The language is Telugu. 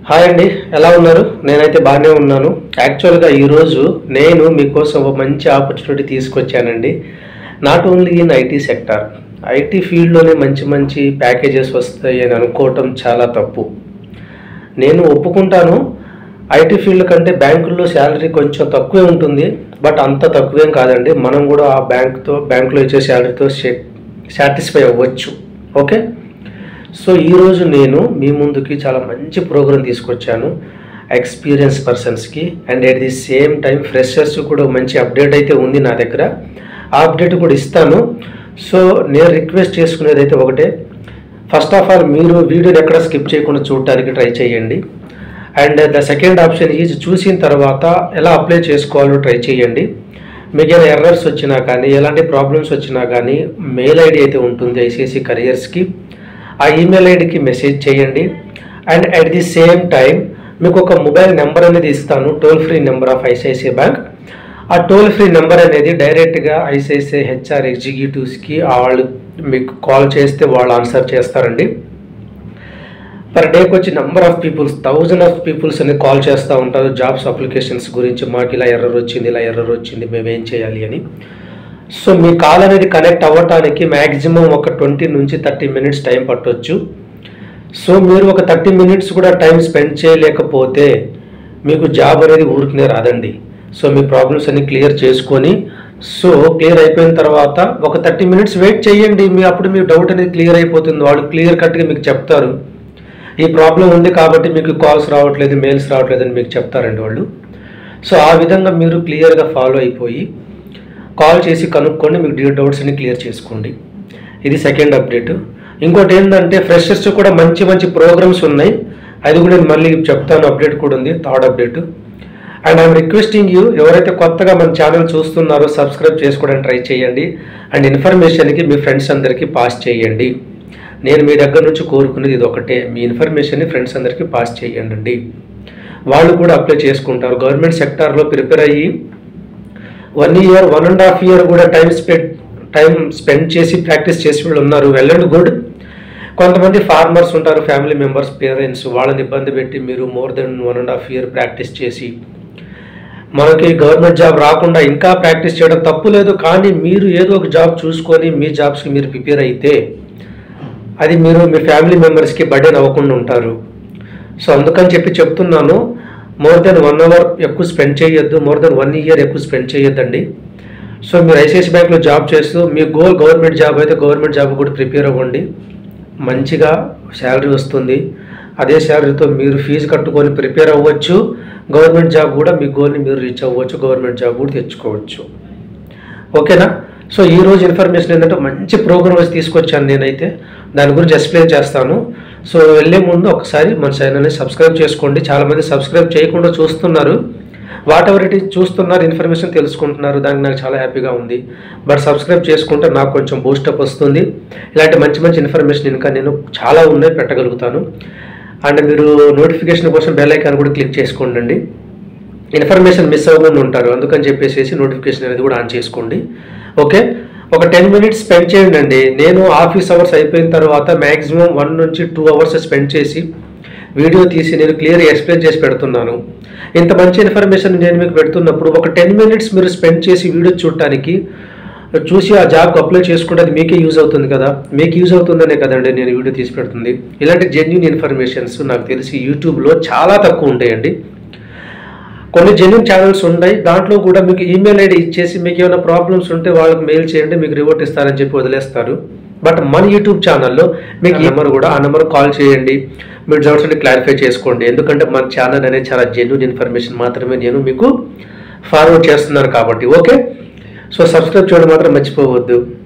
హాయ్ అండి ఎలా ఉన్నారు నేనైతే బాగానే ఉన్నాను యాక్చువల్గా ఈరోజు నేను మీకోసం ఒక మంచి ఆపర్చునిటీ తీసుకొచ్చానండి not only in IT sector IT ఫీల్డ్లోనే మంచి మంచి ప్యాకేజెస్ వస్తాయి అని అనుకోవటం చాలా తప్పు నేను ఒప్పుకుంటాను ఐటీ ఫీల్డ్ కంటే బ్యాంకుల్లో శాలరీ కొంచెం తక్కువే ఉంటుంది బట్ అంత తక్కువేం కాదండి మనం కూడా ఆ బ్యాంక్తో బ్యాంకులో ఇచ్చే శాలరీతో సాటిస్ఫై అవ్వచ్చు ఓకే సో ఈరోజు నేను మీ ముందుకి చాలా మంచి ప్రోగ్రామ్ తీసుకొచ్చాను ఎక్స్పీరియన్స్ పర్సన్స్కి and at the same time freshers కూడా మంచి అప్డేట్ అయితే ఉంది నా దగ్గర ఆ అప్డేట్ కూడా ఇస్తాను సో నేను రిక్వెస్ట్ చేసుకునేది అయితే ఒకటే ఫస్ట్ ఆఫ్ ఆల్ మీరు వీడియోని ఎక్కడ స్కిప్ చేయకుండా చూడటానికి ట్రై చేయండి and the second option is చూసిన తర్వాత ఎలా అప్లై చేసుకోవాలో ట్రై చేయండి మీకు ఏమైనా ఎర్రర్స్ వచ్చినా కానీ ఎలాంటి ప్రాబ్లమ్స్ వచ్చినా కానీ మెయిల్ ఐడి అయితే ఉంటుంది ఐసిఐసి కరియర్స్కి ఆ ఈమెయిల్ ఐడికి మెసేజ్ చేయండి and at the same time మీకు ఒక మొబైల్ నెంబర్ అనేది ఇస్తాను toll free number of ICICI bank ఆ టోల్ ఫ్రీ నెంబర్ అనేది డైరెక్ట్గా ఐసిఐసిఐ హెచ్ఆర్ ఎగ్జిక్యూటివ్స్కి వాళ్ళు మీకు కాల్ చేస్తే వాళ్ళు ఆన్సర్ చేస్తారండి పర్ డేకి వచ్చి number of peoples thousand of peoples అని కాల్ చేస్తూ ఉంటారు జాబ్స్ అప్లికేషన్స్ గురించి మాకు ఇలా ఎర్రర్ వచ్చింది ఇలా ఎర్రర్ వచ్చింది మేము ఏం చేయాలి అని సో మీ కాల్ అనేది కనెక్ట్ అవ్వటానికి మ్యాక్సిమం ఒక ట్వంటీ నుంచి థర్టీ మినిట్స్ టైం పట్టొచ్చు సో మీరు ఒక థర్టీ మినిట్స్ కూడా టైం స్పెండ్ చేయలేకపోతే మీకు జాబ్ అనేది ఊరికనే రాదండి సో మీ ప్రాబ్లమ్స్ అన్ని క్లియర్ చేసుకొని సో క్లియర్ అయిపోయిన తర్వాత ఒక థర్టీ మినిట్స్ వెయిట్ చేయండి మీ అప్పుడు మీ డౌట్ అనేది క్లియర్ అయిపోతుంది వాళ్ళు క్లియర్ కట్గా మీకు చెప్తారు ఈ ప్రాబ్లం ఉంది కాబట్టి మీకు కాల్స్ రావట్లేదు మెయిల్స్ రావట్లేదు అని మీకు చెప్తారండి వాళ్ళు సో ఆ విధంగా మీరు క్లియర్గా ఫాలో అయిపోయి కాల్ చేసి కనుక్కొని మీకు డీ డౌట్స్ని క్లియర్ చేసుకోండి ఇది సెకండ్ అప్డేట్ ఇంకోటి ఏంటంటే ఫ్రెషర్స్ కూడా మంచి మంచి ప్రోగ్రామ్స్ ఉన్నాయి అది కూడా నేను మళ్ళీ చెప్తాను అప్డేట్ కూడా ఉంది third update and I'm requesting you ఎవరైతే కొత్తగా మన ఛానల్ చూస్తున్నారో సబ్స్క్రైబ్ చేసుకోవడానికి ట్రై చేయండి అండ్ ఇన్ఫర్మేషన్కి మీ ఫ్రెండ్స్ అందరికీ పాస్ చేయండి నేను మీ దగ్గర నుంచి కోరుకునేది ఇది ఒకటే మీ ఇన్ఫర్మేషన్ని ఫ్రెండ్స్ అందరికీ పాస్ చేయండి వాళ్ళు కూడా అప్లై చేసుకుంటారు గవర్నమెంట్ సెక్టార్లో ప్రిపేర్ అయ్యి one year one and half year కూడా టైం స్పెండ్ టైం స్పెండ్ చేసి ప్రాక్టీస్ చేసి వాళ్ళు ఉన్నారు వెల్ అండ్ గుడ్ కొంతమంది ఫార్మర్స్ ఉంటారు ఫ్యామిలీ మెంబర్స్ పేరెంట్స్ వాళ్ళని ఇబ్బంది పెట్టి మీరు more than one and half year practice చేసి మనకి గవర్నమెంట్ జాబ్ రాకుండా ఇంకా ప్రాక్టీస్ చేయడం తప్పు లేదు కానీ మీరు ఏదో ఒక జాబ్ చూసుకొని మీ జాబ్స్కి మీరు ప్రిపేర్ అయితే అది మీరు మీ ఫ్యామిలీ మెంబర్స్కి బర్డెన్ అవ్వకుండా ఉంటారు సో అందుకని చెప్పి చెప్తున్నాను మోర్ దెన్ వన్ అవర్ ఎక్కువ స్పెండ్ చేయొద్దు మోర్ దెన్ వన్ ఇయర్ ఎక్కువ స్పెండ్ చేయొద్దండి సో మీరు ఐసిఐసి బ్యాంక్లో జాబ్ చేస్తూ మీ గోల్ గవర్నమెంట్ జాబ్ అయితే గవర్నమెంట్ జాబ్ కూడా ప్రిపేర్ అవ్వండి మంచిగా శాలరీ వస్తుంది అదే శాలరీతో మీరు ఫీజు కట్టుకొని ప్రిపేర్ అవ్వచ్చు గవర్నమెంట్ జాబ్ కూడా మీ గోల్ని మీరు రీచ్ అవ్వచ్చు గవర్నమెంట్ జాబ్ కూడా తెచ్చుకోవచ్చు ఓకేనా సో ఈ రోజు ఇన్ఫర్మేషన్ ఏంటంటే మంచి ప్రోగ్రామ్ వచ్చి తీసుకొచ్చాను నేనైతే దాని గురించి ఎక్స్ప్లెయిన్ చేస్తాను సో వెళ్ళే ముందు ఒకసారి మన ఛానల్ని సబ్స్క్రైబ్ చేసుకోండి చాలామంది సబ్స్క్రైబ్ చేయకుండా చూస్తున్నారు వాట్ ఎవర్ ఇట్ చూస్తున్నారు ఇన్ఫర్మేషన్ తెలుసుకుంటున్నారు దానికి నాకు చాలా హ్యాపీగా ఉంది బట్ సబ్స్క్రైబ్ చేసుకుంటే నాకు కొంచెం బూస్టప్ వస్తుంది ఇలాంటి మంచి మంచి ఇన్ఫర్మేషన్ ఇంకా నేను చాలా ఉన్నాయి పెట్టగలుగుతాను అండ్ మీరు నోటిఫికేషన్ కోసం బెల్ ఐకాన్ కూడా క్లిక్ చేసుకోండి ఇన్ఫర్మేషన్ మిస్ అవ్వకుండా ఉంటారు అందుకని చెప్పేసి నోటిఫికేషన్ అనేది కూడా ఆన్ చేసుకోండి ఓకే ఒక టెన్ మినిట్స్ స్పెండ్ చేయండి అండి నేను ఆఫీస్ అవర్స్ అయిపోయిన తర్వాత మ్యాక్సిమం వన్ నుంచి టూ అవర్స్ స్పెండ్ చేసి వీడియో తీసి నేను క్లియర్ ఎక్స్ప్లెయిన్ చేసి పెడుతున్నాను ఇంత మంచి ఇన్ఫర్మేషన్ నేను మీకు పెడుతున్నప్పుడు ఒక టెన్ మినిట్స్ మీరు స్పెండ్ చేసి వీడియో చూడటానికి చూసి ఆ జాబ్కి అప్లై చేసుకుంటే అది మీకే యూజ్ అవుతుంది కదా మీకు యూజ్ అవుతుందనే కదండి నేను వీడియో తీసి పెడుతుంది ఇలాంటి జెన్యున్ ఇన్ఫర్మేషన్స్ నాకు తెలిసి యూట్యూబ్లో చాలా తక్కువ ఉంటాయండి కొన్ని జెన్యున్ ఛానల్స్ ఉన్నాయి దాంట్లో కూడా మీకు ఈమెయిల్ ఐడి ఇచ్చేసి మీకు ఏమైనా ప్రాబ్లమ్స్ ఉంటే వాళ్ళకి మెయిల్ చేయండి మీకు రిపోర్ట్ ఇస్తారని చెప్పి వదిలేస్తారు బట్ మన యూట్యూబ్ ఛానల్లో మీకు ఈ నెంబర్ కూడా ఆ నెంబర్ కాల్ చేయండి మీరు డౌట్స్ అన్ని క్లారిఫై చేసుకోండి ఎందుకంటే మన ఛానల్ అనేది చాలా జెన్యున్ ఇన్ఫర్మేషన్ మాత్రమే నేను మీకు ఫార్వర్డ్ చేస్తున్నాను కాబట్టి ఓకే సో సబ్స్క్రైబ్ చేయడం మాత్రం మర్చిపోవద్దు